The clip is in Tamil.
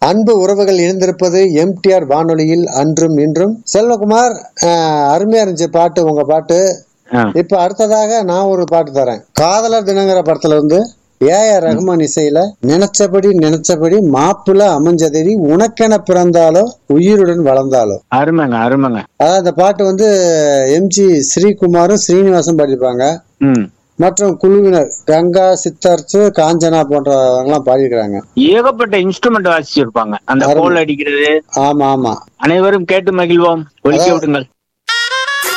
அன்பு உறவுகள் இணைந்திருப்பது எம்டிஆர் வானொலியில் அன்றும் இன்றும் செல்வகுமார் அஹ், அருமையா இருந்துச்சு பாட்டு உங்க பாட்டு ஆ. இப்ப அடுத்ததாக நான் ஒரு பாட்டு தரேன் காதலர் தினங்கிற படத்துல வந்து ஏஆர் ரஹ்மான் இசையில நினைச்சபடி நினைச்சபடி மாப்பிள்ள அமைஞ்சதேவி உனக்கென பிறந்தாலோ உயிருடன் வளர்ந்தாலோ அருமைங்க அருமைங்க அதாவது அந்த பாட்டு வந்து எம்ஜி ஸ்ரீகுமாரும் ஸ்ரீனிவாசும் பாடியிருப்பாங்க ம் மற்றும் குழுவினர் கங்கா சித்தார்த்து காஞ்சனா போன்றவங்கலாம் பாடியிருக்கிறாங்க ஏகப்பட்ட இன்ஸ்ட்ருமெண்ட் வாசிச்சிருப்பாங்க அந்த அருமை. கோல் அடிக்கிறது ஆமா ஆமா அனைவரும் கேட்டு மகிழ்வோம் ஒலிக்க விடுங்கள்